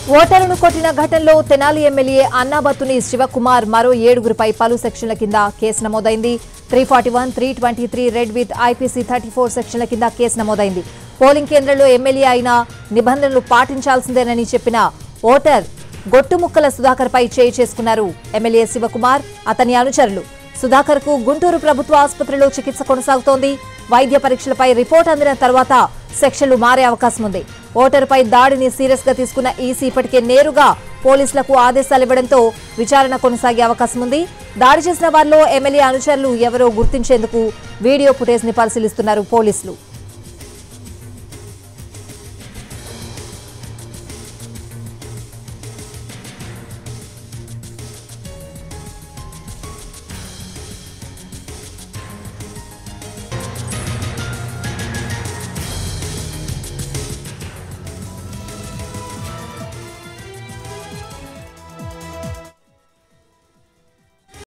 ఓటర్లను కొట్టిన ఘటనలో తెనాలి ఎమ్మెల్యే అన్నాబత్తుని శివకుమార్ మరో ఏడుగురిపై పలు సెక్షన్ల కింద కేసు నమోదైంది three forty one three twenty three read with IPC thirty four సెక్షన్ల కింద కేసు నమోదైంది పోలింగ్ కేంద్రంలో ఎమ్మెల్యే అయిన నిబంధనలు పాటించాల్సిందేనని చెప్పిన ఓటర్ గొట్టుముక్కల సుధాకర్ పై చేయి చేసుకున్నారు ఎమ్మెల్యే శివకుమార్ అతని అనుచరులు సుధాకర్ కు గుంటూరు ప్రభుత్వ ఆసుపత్రిలో చికిత్స కొనసాగుతోంది వైద్య పరీక్షలపై రిపోర్ట్ అందిన తర్వాత సెక్షన్లు మారే అవకాశం ఉంది ఓటరుపై దాడిని సీరియస్ గా తీసుకున్న ఈసీ ఇప్పటికే నేరుగా పోలీసులకు ఆదేశాలు ఇవ్వడంతో విచారణ కొనసాగే అవకాశం ఉంది దాడి చేసిన వారిలో ఎమ్మెల్యే అనుచరులు ఎవరో గుర్తించేందుకు వీడియో ఫుటేజ్ ని పరిశీలిస్తున్నారు పోలీసులు